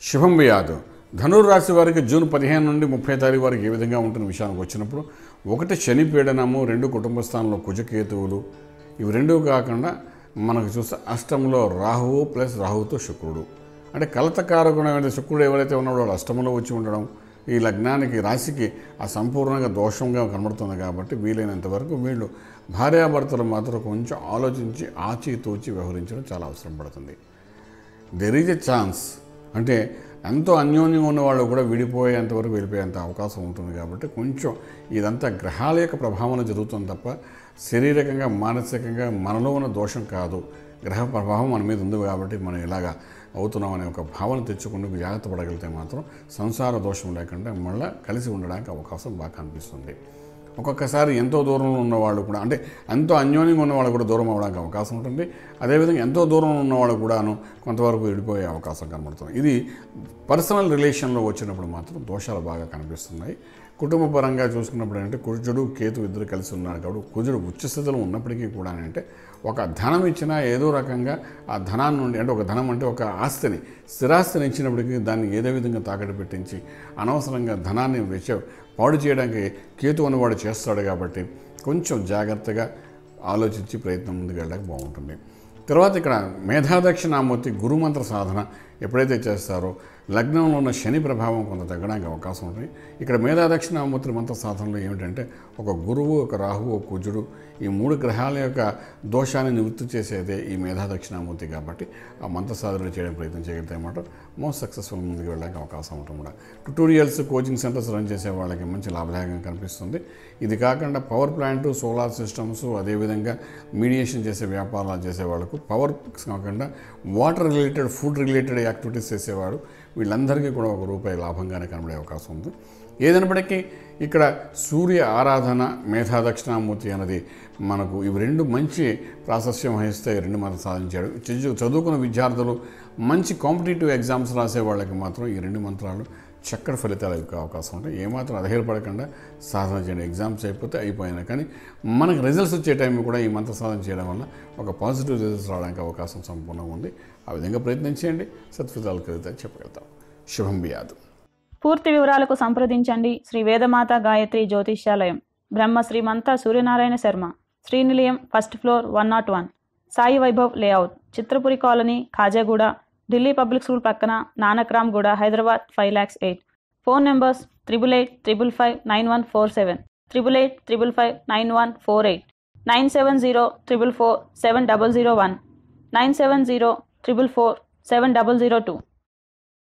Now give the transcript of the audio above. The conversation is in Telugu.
శుభం వ్యాధు ధనుర్ రాశి వారికి జూన్ పదిహేను నుండి ముప్పై తారీఖు వరకు ఏ విధంగా ఉంటున్న విషయానికి వచ్చినప్పుడు ఒకటి శని పీడనము రెండు కుటుంబ స్థానంలో కుజకేతువులు ఇవి రెండూ కాకుండా మనకు చూస్తే అష్టంలో రాహువు ప్లస్ రాహువుతో శుక్రుడు అంటే కలతకారకుడైన శుక్రుడు ఎవరైతే ఉన్నాడో వాడు అష్టంలో వచ్చి ఉండడం ఈ లగ్నానికి రాశికి ఆ సంపూర్ణంగా దోషంగా కనబడుతుంది కాబట్టి వీలైనంత వరకు వీళ్ళు భార్యాభర్తలు మాత్రం కొంచెం ఆలోచించి ఆచితూచి వ్యవహరించడం చాలా అవసరం పడుతుంది దెర్ ఈజ్ ఎ ఛాన్స్ అంటే ఎంతో అన్యోన్యంగా ఉన్న వాళ్ళు కూడా విడిపోయేంత వరకు వెళ్ళిపోయేంత అవకాశం ఉంటుంది కాబట్టి కొంచెం ఇదంతా గ్రహాల యొక్క ప్రభావం జరుగుతుంది తప్ప శారీరకంగా మానసికంగా మనలో ఉన్న దోషం కాదు గ్రహ ప్రభావం మన మీద ఉంది కాబట్టి మనం ఇలాగా అవుతున్నాం అనే ఒక భావన తెచ్చుకుని జాగ్రత్త పడగలిగితే మాత్రం సంసార దోషం లేకుండా మళ్ళీ కలిసి ఉండడానికి అవకాశం బాగా కనిపిస్తుంది ఒక్కొక్కసారి ఎంతో దూరంలో ఉన్నవాళ్ళు కూడా అంటే ఎంతో అన్యోన్యంగా ఉన్నవాళ్ళు కూడా దూరం అవ్వడానికి అవకాశం ఉంటుంది అదేవిధంగా ఎంతో దూరంలో ఉన్నవాళ్ళు కూడాను కొంతవరకు విడిపోయే అవకాశం కనబడుతుంది ఇది పర్సనల్ రిలేషన్లో వచ్చినప్పుడు మాత్రం దోషాలు బాగా కనిపిస్తున్నాయి కుటుంబ పరంగా చూసుకున్నప్పుడు అంటే కుజుడు కేతు ఇద్దరు కలిసి ఉన్నారు కాబట్టి కుజుడు ఉచ్చస్థితిలో ఉన్నప్పటికీ కూడా అంటే ఒక ధనం ఇచ్చినా ఏదో రకంగా ఆ ధనాన్ని నుండి అంటే ఒక ధనం అంటే ఒక ఆస్తిని స్థిరాస్తిని ఇచ్చినప్పటికీ దాన్ని ఏదో విధంగా తాకట్టు పెట్టించి అనవసరంగా ధనాన్ని వెచ్చ పాడు చేయడానికి కేతు అనేవాడు చేస్తాడు కాబట్టి కొంచెం జాగ్రత్తగా ఆలోచించి ప్రయత్నం ముందుకు వెళ్ళడానికి బాగుంటుంది తర్వాత ఇక్కడ మేధాదక్షిణామూర్తి గురుమంత్ర సాధన ఎప్పుడైతే చేస్తారో లగ్నంలో ఉన్న శని ప్రభావం కొంత తగ్గడానికి అవకాశం ఉంటుంది ఇక్కడ మేధాదక్షిణామూర్తి మంత్ర సాధనలో ఏమిటంటే ఒక గురువు ఒక రాహువు ఒక కుజుడు ఈ మూడు గ్రహాల యొక్క దోషాన్ని నివృత్తి చేసేదే ఈ మేధాదక్షిణామూర్తి కాబట్టి ఆ మంత్ర సాధన చేయడం ప్రయత్నం చేయగలిగితే అన్నమాట మోస్ట్ సక్సెస్ఫుల్ ముందుకు వెళ్ళడానికి అవకాశం ఉంటుంది కూడా ట్యుటోరియల్స్ కోచింగ్ సెంటర్స్ రన్ చేసే వాళ్ళకి మంచి లాభదాయకంగా కనిపిస్తుంది ఇది కాకుండా పవర్ ప్లాంట్ సోలార్ సిస్టమ్స్ అదేవిధంగా మీడియేషన్ చేసే వ్యాపారాలు చేసే వాళ్ళకు పవర్ కాకుండా water related food related activities చేసేవాడు వీళ్ళందరికీ కూడా ఒక రూపాయి లాభంగానే కనబడే అవకాశం ఉంది ఏదైనప్పటికీ ఇక్కడ సూర్య ఆరాధన మేధా దక్షిణామూర్తి అన్నది మనకు ఇవి రెండు మంచి ప్రాశస్యం వహిస్తే ఈ రెండు మనం సాధించాడు చదువు చదువుకున్న విద్యార్థులు మంచి కాంపిటేటివ్ ఎగ్జామ్స్ రాసే వాళ్ళకి మాత్రం ఈ రెండు మంత్రాలు చక్కటి ఫలితాలు ఇవ్వే అవకాశం ఉంటాయి ఏమాత్రం అధైర్యపడకుండా సాధన చేయండి ఎగ్జామ్స్ అయిపోతే అయిపోయినా కానీ మనకు రిజల్ట్స్ వచ్చే టైం కూడా ఈ మంత్ర సాధన చేయడం వల్ల ఒక పాజిటివ్ రిజల్ట్స్ రావడానికి అవకాశం సంపూర్ణంగా ఉంది ఆ విధంగా ప్రయత్నించేయండి సత్ఫలితాలు కలిగితే చెప్పగలుగుతాం శుభం బియాదు పూర్తి వివరాలకు సంప్రదించండి శ్రీ వేదమాత గాయత్రి జ్యోతిష్యాలయం Brahma Srimantha Suryanarayana Sharma Srinilayam first floor one nought one Sai Vaibhav layout Chitrapuri colony Khajaguda Delhi public school పక్కన Nanakramguda Hyderabad five lakhs eight phone numbers triple eight triple five nine one four seven triple eight triple five nine one four eight nine seven zero triple four seven double zero one nine seven zero triple four seven double zero two